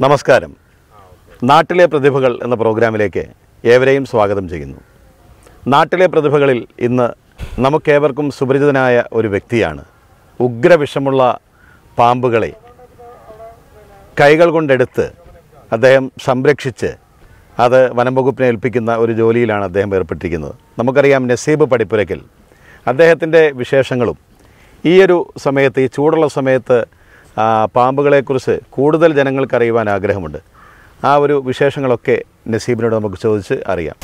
നമസ്കാരം നാട്ടിലെ പ്രതിഭകൾ എന്ന പ്രോഗ്രാമിലേക്ക് ഏവരെയും സ്വാഗതം ചെയ്യുന്നു നാട്ടിലെ പ്രതിഭകളിൽ ഇന്ന് നമുക്കേവർക്കും സുപരിചിതനായ ഒരു വ്യക്തിയാണ് ഉഗ്രവിഷമുള്ള പാമ്പുകളെ കൈകൾ കൊണ്ടെടുത്ത് അദ്ദേഹം സംരക്ഷിച്ച് അത് വനം വകുപ്പിനെ ഏൽപ്പിക്കുന്ന ഒരു ജോലിയിലാണ് അദ്ദേഹം ഏർപ്പെട്ടിരിക്കുന്നത് നമുക്കറിയാം നസീബ് പടിപ്പുരയ്ക്കൽ അദ്ദേഹത്തിൻ്റെ വിശേഷങ്ങളും ഈ ഒരു സമയത്ത് ഈ ചൂടുള്ള സമയത്ത് ആ, പാമ്പുകളെക്കുറിച്ച് കൂടുതൽ ജനങ്ങൾക്ക് അറിയുവാൻ ആഗ്രഹമുണ്ട് ആ ഒരു വിശേഷങ്ങളൊക്കെ നസീബിനോട് നമുക്ക് ചോദിച്ച് അറിയാം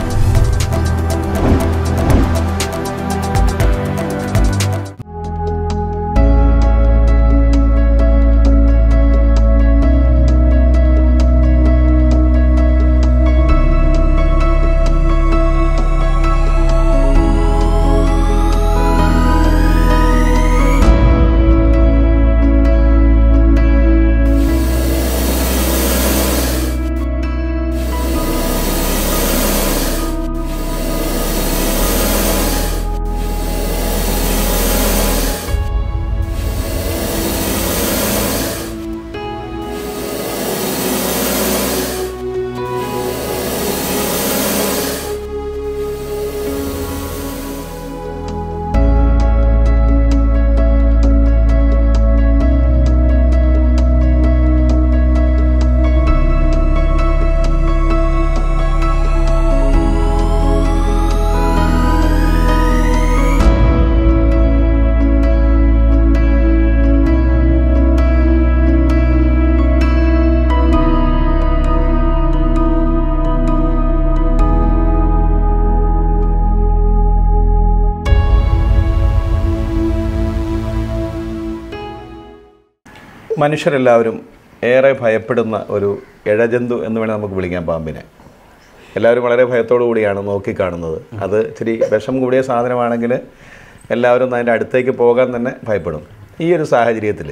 മനുഷ്യരെല്ലാവരും ഏറെ ഭയപ്പെടുന്ന ഒരു ഇഴജന്തു എന്ന് വേണേൽ നമുക്ക് വിളിക്കാം പാമ്പിനെ എല്ലാവരും വളരെ ഭയത്തോടു കൂടിയാണ് നോക്കിക്കാണുന്നത് അത് ഇച്ചിരി വിഷം കൂടിയ സാധനമാണെങ്കിൽ എല്ലാവരും അതിൻ്റെ അടുത്തേക്ക് പോകാൻ തന്നെ ഭയപ്പെടും ഈ ഒരു സാഹചര്യത്തിൽ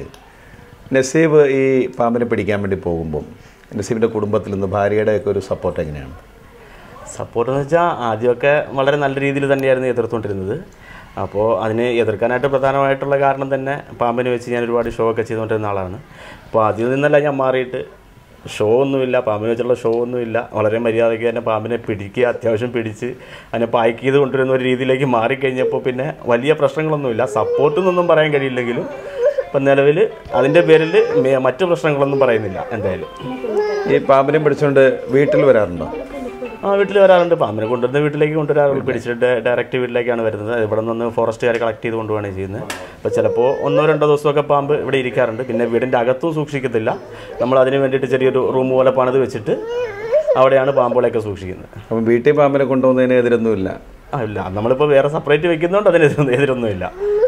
നസീബ് ഈ പാമ്പിനെ പിടിക്കാൻ വേണ്ടി പോകുമ്പം നസീബിൻ്റെ കുടുംബത്തിൽ നിന്ന് ഭാര്യയുടെയൊക്കെ ഒരു സപ്പോർട്ട് എങ്ങനെയാണ് സപ്പോർട്ട് എന്ന് വെച്ചാൽ ആദ്യമൊക്കെ വളരെ നല്ല രീതിയിൽ തന്നെയായിരുന്നു എതിർത്തുകൊണ്ടിരുന്നത് അപ്പോൾ അതിനെ എതിർക്കാനായിട്ട് പ്രധാനമായിട്ടുള്ള കാരണം തന്നെ പാമ്പിനെ വെച്ച് ഞാൻ ഒരുപാട് ഷോ ഒക്കെ ചെയ്തുകൊണ്ടിരുന്ന ആളാണ് അപ്പോൾ അതിൽ നിന്നല്ല ഞാൻ മാറിയിട്ട് ഷോ ഒന്നുമില്ല പാമ്പിനെ വെച്ചുള്ള ഷോ ഒന്നുമില്ല വളരെ മര്യാദയ്ക്ക് തന്നെ പാമ്പിനെ പിടിക്കുക അത്യാവശ്യം പിടിച്ച് അതിനെ പായ്ക്ക് ചെയ്ത് കൊണ്ടുവരുന്ന ഒരു രീതിയിലേക്ക് മാറിക്കഴിഞ്ഞപ്പോൾ പിന്നെ വലിയ പ്രശ്നങ്ങളൊന്നുമില്ല സപ്പോർട്ട് എന്നൊന്നും പറയാൻ കഴിയില്ലെങ്കിലും ഇപ്പം നിലവിൽ അതിൻ്റെ പേരിൽ മേ- മറ്റു പ്രശ്നങ്ങളൊന്നും പറയുന്നില്ല എന്തായാലും ഈ പാമ്പിനെ പിടിച്ചുകൊണ്ട് വീട്ടിൽ വരാറുണ്ടോ ആ വീട്ടിൽ വരാറുണ്ട് പാമ്പിനെ കൊണ്ടുവന്ന് വീട്ടിലേക്ക് കൊണ്ടുവരാറുണ്ട് പിടിച്ചിട്ട് ഡയറക്റ്റ് വീട്ടിലേക്കാണ് വരുന്നത് ഇവിടെ നിന്ന് ഫോറസ്റ്റുകാർ കളക്ട് ചെയ്ത് കൊണ്ടുപോവാണ് ചെയ്യുന്നത് അപ്പോൾ ചിലപ്പോൾ ഒന്നോ രണ്ടോ ദിവസമൊക്കെ പാമ്പ് ഇവിടെ ഇരിക്കാറുണ്ട് പിന്നെ വീടിൻ്റെ അകത്തും സൂക്ഷിക്കത്തില്ല നമ്മൾ അതിന് വേണ്ടിയിട്ട് ചെറിയൊരു റൂം പോലെ പണിത് വെച്ചിട്ട് അവിടെയാണ് പാമ്പുകളെയൊക്കെ സൂക്ഷിക്കുന്നത് അപ്പം വീട്ടിൽ പാമ്പിനെ കൊണ്ടുപോകുന്നതിന് എതിരൊന്നുമില്ല ആ ഇല്ല നമ്മളിപ്പോൾ വേറെ സെപ്പറേറ്റ് വെക്കുന്നതുകൊണ്ട് അതിന് എതിരൊന്നും എതിരൊന്നുമില്ല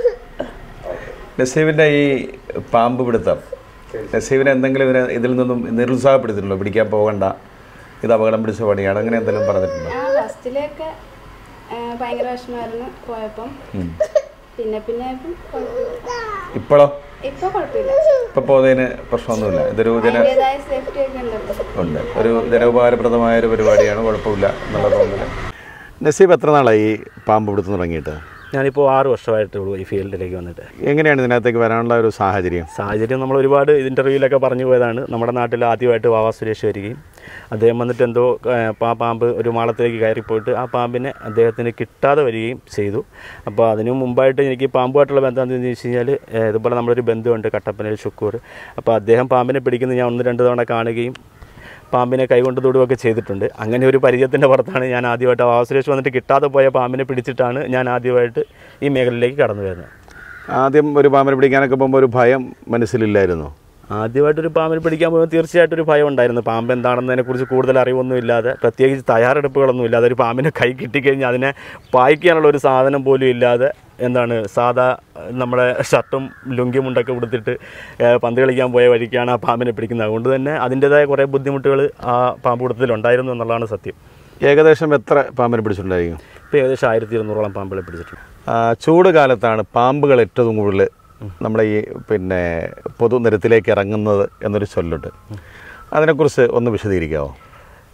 നസീബിൻ്റെ ഈ പാമ്പ് പിടുത്തം നസീബിനെ എന്തെങ്കിലും ഇതിനെ ഇതിൽ നിന്നും നിരുത്സാഹപ്പെടുത്തിയിട്ടുണ്ടോ പിടിക്കാൻ പോകണ്ട ഇത് അപകടം പിടിച്ച പണിയാണ് അങ്ങനെ എന്തെങ്കിലും പറഞ്ഞിട്ടുണ്ടോ ആ ഫസ്റ്റിലൊക്കെ ആ, ഭയങ്കര വിഷമമായിരുന്നു പോയപ്പം പിന്നെ പിന്നെ ഇപ്പം കുഴപ്പമില്ല. ഇപ്പോഴോ ഇപ്പൊ കുഴപ്പമില്ല ഇപ്പൊ പോകുന്നതിന് പ്രശ്നമൊന്നുമില്ല ഇതൊരു ജന അതിൻ്റെതായ സേഫ്റ്റി ഒക്കെ ഉണ്ടല്ലോ ഉണ്ട് ഒരു ജനോപകാരപ്രദമായ ഒരു പരിപാടിയാണ് കുഴപ്പമില്ല എന്നുള്ള തോന്നല് നസീബ് എത്ര നാളായി ഈ പാമ്പ് പിടുത്തം തുടങ്ങിയിട്ട് ഞാനിപ്പോൾ ആറ് വർഷമായിട്ടുള്ളൂ ഈ ഫീൽഡിലേക്ക് വന്നിട്ട് എങ്ങനെയാണ് ഇതിനകത്തേക്ക് വരാനുള്ള ഒരു സാഹചര്യം സാഹചര്യം നമ്മൾ ഒരുപാട് ഇൻ്റർവ്യൂവിലൊക്കെ പറഞ്ഞു പോയതാണ് നമ്മുടെ നാട്ടിൽ ആദ്യമായിട്ട് വാവാ സുരേഷ് വരികയും അദ്ദേഹം വന്നിട്ട് എന്തോ ഏഹ്, പാ പാമ്പ് ഒരു മാളത്തിലേക്ക് കയറിപ്പോയിട്ട് ആ പാമ്പിനെ അദ്ദേഹത്തിന് കിട്ടാതെ വരികയും ചെയ്തു അപ്പോൾ അതിനു മുമ്പായിട്ട് എനിക്ക് പാമ്പുമായിട്ടുള്ള ബന്ധം എന്താണെന്ന് വെച്ച് കഴിഞ്ഞാൽ ഏഹ്, ഇതുപോലെ നമ്മളൊരു ബന്ധുവുണ്ട് കട്ടപ്പനയിൽ ഷുക്കൂർ അപ്പോൾ അദ്ദേഹം പാമ്പിനെ പിടിക്കുന്നത് ഞാൻ ഒന്ന് രണ്ട് തവണ കാണുകയും പാമ്പിനെ കൈകൊണ്ട് തൊടുകയൊക്കെ ചെയ്തിട്ടുണ്ട് അങ്ങനെ ഒരു പരിചയത്തിൻ്റെ പുറത്താണ് ഞാൻ ആദ്യമായിട്ട് വാവാ സുരേഷ് വന്നിട്ട് കിട്ടാതെ പോയ പാമ്പിനെ പിടിച്ചിട്ടാണ് ഞാൻ ആദ്യമായിട്ട് ഈ മേഖലയിലേക്ക് കടന്നു വരുന്നത് ആദ്യം ഒരു പാമ്പിനെ പിടിക്കാനൊക്കെ പോകുമ്പോൾ ഒരു ഭയം മനസ്സിലില്ലായിരുന്നു ആദ്യമായിട്ട് ഒരു പാമ്പിനെ പിടിക്കാൻ പോകുമ്പോൾ തീർച്ചയായിട്ടും ഒരു ഭയം ഉണ്ടായിരുന്നു പാമ്പ് എന്താണെന്നതിനെ കുറിച്ച് കൂടുതൽ അറിവൊന്നും ഇല്ലാതെ പ്രത്യേകിച്ച് തയ്യാറെടുപ്പുകളൊന്നും ഇല്ലാതെ ഒരു പാമ്പിനെ കൈ കിട്ടിക്കഴിഞ്ഞാൽ അതിനെ പായിക്കാനുള്ള ഒരു സാധനം പോലും ഇല്ലാതെ എന്താണ് സാധാ ഏഹ്, നമ്മുടെ ഷർട്ടും ലുങ്കി മുണ്ടൊക്കെ ഉടുത്തിട്ട് ഏഹ്, പന്ത് കളിക്കാൻ പോയ വഴിക്കാണ് ആ പാമ്പിനെ പിടിക്കുന്നത് അതുകൊണ്ട് തന്നെ അതിൻ്റെതായ കുറേ ബുദ്ധിമുട്ടുകൾ ആ പാമ്പ് കൂട്ടത്തിൽ ഉണ്ടായിരുന്നു എന്നുള്ളതാണ് സത്യം ഏകദേശം എത്ര പാമ്പിനെ പിടിച്ചിട്ടുണ്ടായിരിക്കും ഇപ്പോൾ ഏകദേശം ആയിരത്തി ഇരുന്നൂറോളം പാമ്പുകളെ പിടിച്ചിട്ടുണ്ട് ആ, ചൂട് കാലത്താണ് പാമ്പുകൾ ഏറ്റവും കൂടുതൽ നമ്മുടെ ഈ പിന്നെ പൊതുനിരത്തിലേക്ക് ഇറങ്ങുന്നത് എന്നൊരു ചൊല്ലുണ്ട് അതിനെക്കുറിച്ച് ഒന്ന് വിശദീകരിക്കാമോ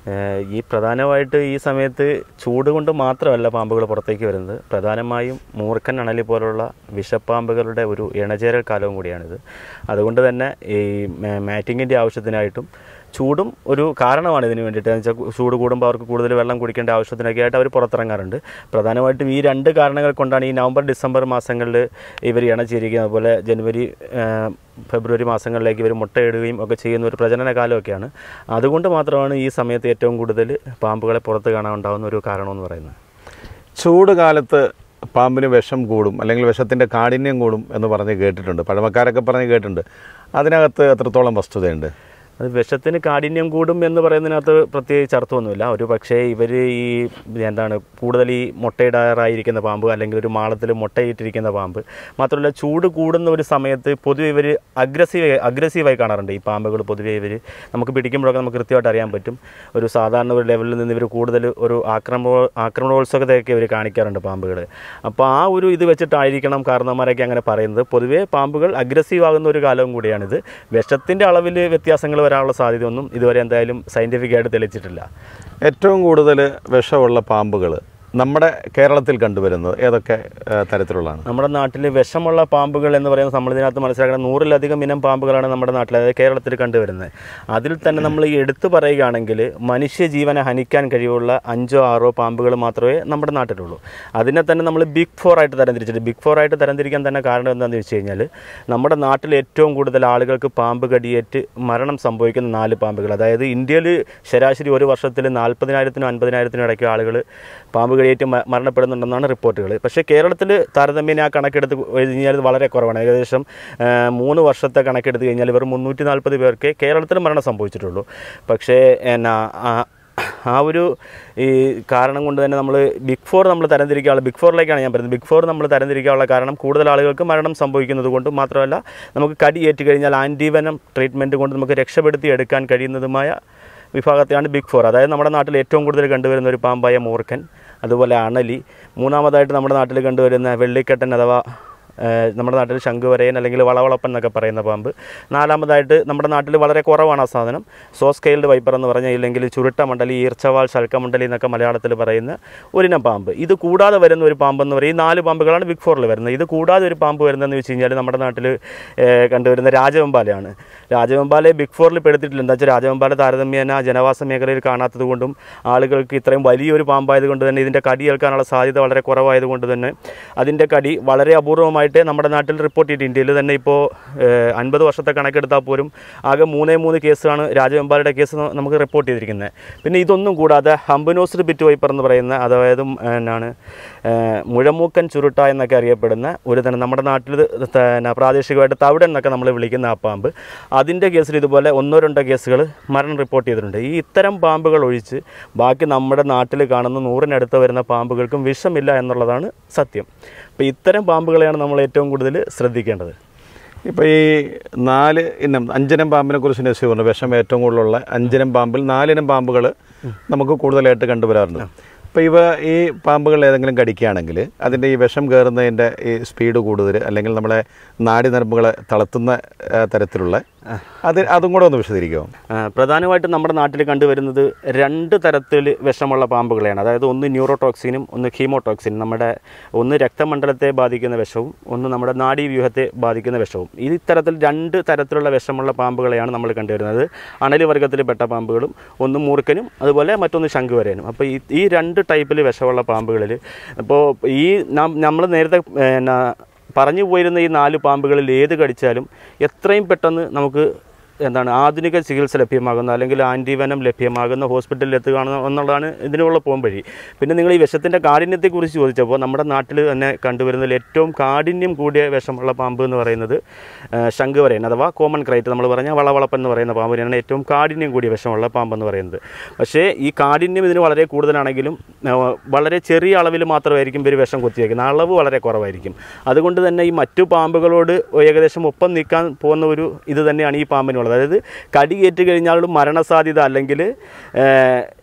ഏഹ് ഈ പ്രധാനമായിട്ട് ഈ സമയത്ത് ചൂട് കൊണ്ട് മാത്രമല്ല പാമ്പുകൾ പുറത്തേക്ക് വരുന്നത് പ്രധാനമായും മൂർഖൻ അണലി പോലുള്ള വിഷപ്പാമ്പുകളുടെ ഒരു ഇണചേരൽ കാലവും കൂടിയാണിത് അതുകൊണ്ട് തന്നെ ഈ മാറ്റിങ്ങിൻ്റെ ആവശ്യത്തിനായിട്ടും ചൂടും ഒരു കാരണമാണ് ഇതിന് വേണ്ടിയിട്ട് എന്ന് വെച്ചാൽ ചൂട് കൂടുമ്പോൾ അവർക്ക് കൂടുതൽ വെള്ളം കുടിക്കേണ്ട ആവശ്യത്തിനൊക്കെ ആയിട്ട് അവർ പുറത്തിറങ്ങാറുണ്ട് പ്രധാനമായിട്ടും ഈ രണ്ട് കാരണങ്ങൾ കൊണ്ടാണ് ഈ നവംബർ ഡിസംബർ മാസങ്ങളിൽ ഇവർ ഇണചേരുകയും അതുപോലെ ജനുവരി ഏഹ്, ഫെബ്രുവരി മാസങ്ങളിലേക്ക് ഇവർ മുട്ടയിടുകയും ഒക്കെ ചെയ്യുന്ന ഒരു പ്രജനന കാലമൊക്കെയാണ് അതുകൊണ്ട് മാത്രമാണ് ഈ സമയത്ത് ഏറ്റവും കൂടുതൽ പാമ്പുകളെ പുറത്ത് കാണാൻ ഉണ്ടാകുന്ന ഒരു കാരണമെന്ന് പറയുന്നത് ചൂട് കാലത്ത് പാമ്പിന് വിഷം കൂടും അല്ലെങ്കിൽ വിഷത്തിൻ്റെ കാഠിന്യം കൂടും എന്ന് പറഞ്ഞ് കേട്ടിട്ടുണ്ട് പഴമക്കാരൊക്കെ പറഞ്ഞ് കേട്ടിട്ടുണ്ട് അതിനകത്ത് എത്രത്തോളം വസ്തുതയുണ്ട് അത് വിഷത്തിന് കാഠിന്യം കൂടും എന്ന് പറയുന്നതിനകത്ത് പ്രത്യേകിച്ച് അർത്ഥമൊന്നുമില്ല ഒരു പക്ഷേ ഇവർ ഈ എന്താണ് കൂടുതൽ ഈ മുട്ടയിടാറായിരിക്കുന്ന പാമ്പ് അല്ലെങ്കിൽ ഒരു മാളത്തിൽ മുട്ടയിട്ടിരിക്കുന്ന പാമ്പ് മാത്രമല്ല ചൂട് കൂടുന്ന ഒരു സമയത്ത് പൊതുവെ ഇവർ അഗ്രസീവ് അഗ്രസീവായി കാണാറുണ്ട് ഈ പാമ്പുകൾ പൊതുവെ ഇവർ നമുക്ക് പിടിക്കുമ്പോഴൊക്കെ നമുക്ക് കൃത്യമായിട്ട് അറിയാൻ പറ്റും ഒരു സാധാരണ ഒരു ലെവലിൽ നിന്ന് ഇവർ കൂടുതൽ ഒരു ആക്രമണ ആക്രമണോത്സുകതയൊക്കെ ഇവർ കാണിക്കാറുണ്ട് പാമ്പുകൾ അപ്പോൾ ആ ഒരു ഇത് വെച്ചിട്ടായിരിക്കണം കാരണവന്മാരൊക്കെ അങ്ങനെ പറയുന്നത് പൊതുവേ പാമ്പുകൾ അഗ്രസീവ് ആകുന്ന ഒരു കാലവും കൂടിയാണിത് വിഷത്തിൻ്റെ അളവിൽ വ്യത്യാസങ്ങൾ വരാനുള്ള സാധ്യതയൊന്നും ഇതുവരെ എന്തായാലും സയൻറ്റിഫിക് ആയിട്ട് തെളിയിച്ചിട്ടില്ല ഏറ്റവും കൂടുതൽ വിഷമുള്ള പാമ്പുകൾ നമ്മുടെ കേരളത്തിൽ കണ്ടുവരുന്നത് ഏതൊക്കെ ഏഹ്, തരത്തിലുള്ളതാണ് നമ്മുടെ നാട്ടിൽ വിഷമുള്ള പാമ്പുകൾ എന്ന് പറയുന്നത് നമ്മൾ ഇതിനകത്ത് മനസ്സിലാക്കണം നൂറിലധികം ഇനം പാമ്പുകളാണ് നമ്മുടെ നാട്ടിൽ അതായത് കേരളത്തിൽ കണ്ടുവരുന്നത് അതിൽ തന്നെ നമ്മൾ ഈ എടുത്തു പറയുകയാണെങ്കിൽ മനുഷ്യജീവനെ ഹനിക്കാൻ കഴിവുള്ള അഞ്ചോ ആറോ പാമ്പുകൾ മാത്രമേ നമ്മുടെ നാട്ടിലുള്ളൂ അതിനെ തന്നെ നമ്മൾ ബിഗ് ഫോർ ആയിട്ട് തരംതിരിച്ചിട്ട് ബിഗ് ഫോർ ആയിട്ട് തരംതിരിക്കാൻ തന്നെ കാരണം എന്താണെന്ന് വെച്ച് കഴിഞ്ഞാൽ നമ്മുടെ നാട്ടിൽ ഏറ്റവും കൂടുതൽ ആളുകൾക്ക് പാമ്പ് കടിയേറ്റ് മരണം സംഭവിക്കുന്ന നാല് പാമ്പുകൾ അതായത് ഇന്ത്യയിൽ ശരാശരി ഒരു വർഷത്തിൽ നാൽപ്പതിനായിരത്തിനും അൻപതിനായിരത്തിനും ഇടയ്ക്ക് ആളുകൾ പാമ്പ് കടിയേറ്റ് മ- മരണപ്പെടുന്നുണ്ടെന്നാണ് റിപ്പോർട്ടുകൾ പക്ഷേ കേരളത്തിൽ താരതമ്യേന ആ കണക്കെടുത്ത് കഴിഞ്ഞാൽ ഇത് വളരെ കുറവാണ് ഏകദേശം ആ, മൂന്ന് വർഷത്തെ കണക്കെടുത്ത് കഴിഞ്ഞാൽ വെറും മുന്നൂറ്റി നാൽപ്പത് പേർക്ക് കേരളത്തിൽ മരണം സംഭവിച്ചിട്ടുള്ളൂ പക്ഷേ എന്നാ ആ- ആ ഒരു ഈ കാരണം കൊണ്ട് തന്നെ നമ്മൾ ബിഗ് ഫോർ നമ്മൾ തരംതിരിക്കാനുള്ള ബിഗ് ഫോറിലേക്കാണ് ഞാൻ പറയുന്നത് ബിഗ് ഫോർ നമ്മൾ തരംതിരിക്കാനുള്ള കാരണം കൂടുതൽ ആളുകൾക്ക് മരണം സംഭവിക്കുന്നത് കൊണ്ടും മാത്രമല്ല നമുക്ക് കടി ഏറ്റു കഴിഞ്ഞാൽ ആൻറ്റിവനം ട്രീറ്റ്മെൻറ്റ് കൊണ്ട് നമുക്ക് രക്ഷപ്പെടുത്തി എടുക്കാൻ കഴിയുന്നതുമായ വിഭാഗത്തെയാണ് ബിഗ് ഫോർ അതായത് നമ്മുടെ നാട്ടിൽ ഏറ്റവും കൂടുതൽ കണ്ടുവരുന്ന ഒരു പാമ്പായ മൂർഖൻ അതുപോലെ അണലി മൂന്നാമതായിട്ട് നമ്മുടെ നാട്ടിൽ കണ്ടുവരുന്ന വെള്ളിക്കെട്ടൻ അഥവാ ഏഹ് നമ്മുടെ നാട്ടിൽ ശംഖുവരയൻ അല്ലെങ്കിൽ വളവളപ്പൻ എന്നൊക്കെ പറയുന്ന പാമ്പ് നാലാമതായിട്ട് നമ്മുടെ നാട്ടിൽ വളരെ കുറവാണ് ആ സാധനം സോസ്കെയിൽഡ് വൈപ്പർ എന്ന് പറഞ്ഞാൽ ഇല്ലെങ്കിൽ ചുരുട്ടമണ്ഡലി ഈർച്ചവാൾ ശൽക്കമണ്ഡലി എന്നൊക്കെ മലയാളത്തിൽ പറയുന്ന ഒരിനം പാമ്പ് ഇത് കൂടാതെ വരുന്ന ഒരു പാമ്പ് എന്ന് പറയും ഈ നാല് പാമ്പുകളാണ് ബിഗ് ഫോറിൽ വരുന്നത് ഇത് കൂടാതെ ഒരു പാമ്പ് വരുന്നതെന്ന് വെച്ച് കഴിഞ്ഞാൽ നമ്മുടെ നാട്ടിൽ ഏഹ് കണ്ടുവരുന്ന രാജവെമ്പാലയാണ് രാജവെമ്പാലയെ ബിഗ് ഫോറിൽ പെടുത്തിയിട്ടില്ല എന്താ വെച്ചാൽ രാജവെമ്പാല താരതമ്യേന ജനവാസ മേഖലയിൽ കാണാത്തത് കൊണ്ടും ആളുകൾക്ക് ഇത്രയും വലിയൊരു പാമ്പായത് കൊണ്ട് തന്നെ ഇതിൻ്റെ കടി ഏൽക്കാനുള്ള സാധ്യത വളരെ കുറവായതുകൊണ്ട് തന്നെ അതിൻ്റെ കടി വളരെ അപൂർവമായിട്ട് നമ്മുടെ നാട്ടിൽ റിപ്പോർട്ട് ചെയ്തിട്ട് ഇന്ത്യയിൽ തന്നെ ഇപ്പോൾ അൻപത് വർഷത്തെ കണക്കെടുത്താൽ പോലും ആകെ മൂന്നേ മൂന്ന് കേസാണ് രാജവെമ്പാലയുടെ കേസ് ന- നമുക്ക് റിപ്പോർട്ട് ചെയ്തിരിക്കുന്നത് പിന്നെ ഇതൊന്നും കൂടാതെ ഹംബനോസ്ഡ് ബിറ്റ് വൈപ്പർ എന്ന് പറയുന്ന അതായത് എന്നാണ് ഏഹ്, മുഴമൂക്കൻ ചുരുട്ട എന്നൊക്കെ അറിയപ്പെടുന്ന ഒരു തന്നെ നമ്മുടെ നാട്ടിൽ പിന്നെ പ്രാദേശികമായിട്ട് തവിടൻ എന്നൊക്കെ നമ്മൾ വിളിക്കുന്ന ആ പാമ്പ് അതിൻ്റെ കേസിൽ ഇതുപോലെ ഒന്നോ രണ്ടോ കേസുകൾ മരണം റിപ്പോർട്ട് ചെയ്തിട്ടുണ്ട് ഈ ഇത്തരം പാമ്പുകൾ ഒഴിച്ച് ബാക്കി നമ്മുടെ നാട്ടിൽ കാണുന്ന നൂറിനടുത്ത് വരുന്ന പാമ്പുകൾക്കും വിഷമില്ല എന്നുള്ളതാണ് സത്യം അപ്പോൾ ഇത്തരം പാമ്പുകളെയാണ് നമ്മൾ ഏറ്റവും കൂടുതൽ ശ്രദ്ധിക്കേണ്ടത് ഇപ്പോൾ ഈ നാല് ഇനം അഞ്ചിനം പാമ്പിനെ കുറിച്ച് നസീർ പറഞ്ഞു വിഷം ഏറ്റവും കൂടുതലുള്ള അഞ്ചിനം പാമ്പിൽ നാലിനം പാമ്പുകൾ നമുക്ക് കൂടുതലായിട്ട് കണ്ടുവരാറുണ്ട് അപ്പോൾ ഇവ ഈ പാമ്പുകൾ ഏതെങ്കിലും കടിക്കുകയാണെങ്കിൽ അതിൻ്റെ ഈ വിഷം കയറുന്നതിൻ്റെ ഈ സ്പീഡ് കൂടുതൽ അല്ലെങ്കിൽ നമ്മളെ നാടിനരമ്പുകളെ തളർത്തുന്ന ആ, തരത്തിലുള്ള അത് അതും കൂടെ ഒന്ന് വിശദീകരിക്കുമോ ആ, പ്രധാനമായിട്ടും നമ്മുടെ നാട്ടിൽ കണ്ടുവരുന്നത് രണ്ട് തരത്തിൽ വിഷമുള്ള പാമ്പുകളെയാണ് അതായത് ഒന്ന് ന്യൂറോടോക്സിനും ഒന്ന് ഹീമോടോക്സിനും നമ്മുടെ ഒന്ന് രക്തമണ്ഡലത്തെ ബാധിക്കുന്ന വിഷവും ഒന്ന് നമ്മുടെ നാഡീവ്യൂഹത്തെ ബാധിക്കുന്ന വിഷവും ഈ ഇത്തരത്തിൽ രണ്ട് തരത്തിലുള്ള വിഷമുള്ള പാമ്പുകളെയാണ് നമ്മൾ കണ്ടുവരുന്നത് അണലി വർഗ്ഗത്തിൽപ്പെട്ട പാമ്പുകളും ഒന്ന് മൂർക്കനും അതുപോലെ മറ്റൊന്ന് ശംഖുവരനും അപ്പോൾ ഈ ഈ രണ്ട് ടൈപ്പിൽ വിഷമുള്ള പാമ്പുകളിൽ അപ്പോൾ ഈ നമ്മൾ നേരത്തെ എന്നാ പറഞ്ഞു പോയിരുന്ന ഈ നാല് പാമ്പുകളിൽ ഏത് കടിച്ചാലും എത്രയും പെട്ടെന്ന് നമുക്ക് എന്താണ് ആധുനിക ചികിത്സ ലഭ്യമാകുന്ന അല്ലെങ്കിൽ ആൻറ്റിവനം ലഭ്യമാകുന്ന ഹോസ്പിറ്റലിൽ എത്തുക എന്നുള്ളതാണ് ഇതിനുള്ള പോംവഴി പിന്നെ നിങ്ങൾ ഈ വിഷത്തിൻ്റെ കാഠിന്യത്തെക്കുറിച്ച് ചോദിച്ചപ്പോൾ നമ്മുടെ നാട്ടിൽ തന്നെ കണ്ടുവരുന്നതിൽ ഏറ്റവും കാഠിന്യം കൂടിയ വിഷമുള്ള പാമ്പ് എന്ന് പറയുന്നത് ആ, ശംഖുവരയൻ അഥവാ കോമൺ ക്രൈറ്റ് നമ്മൾ പറഞ്ഞ വളവളപ്പൻ എന്ന് പറയുന്ന പാമ്പിനാണ് ഏറ്റവും കാഠിന്യം കൂടിയ വിഷമുള്ള പാമ്പെന്ന് പറയുന്നത് പക്ഷേ ഈ കാഠിന്യം ഇതിന് വളരെ കൂടുതലാണെങ്കിലും ആ, വളരെ ചെറിയ അളവിൽ മാത്രമായിരിക്കും ഇവർ വിഷം കുത്തിവെക്കുന്നത് അളവ് വളരെ കുറവായിരിക്കും അതുകൊണ്ട് തന്നെ ഈ മറ്റു പാമ്പുകളോട് ഏകദേശം ഒപ്പം നിൽക്കാൻ പോകുന്ന ഒരു ഇത് തന്നെയാണ് ഈ പാമ്പിനുള്ളത് അതായത് കടിയേറ്റ് കഴിഞ്ഞാലും മരണസാധ്യത അല്ലെങ്കിൽ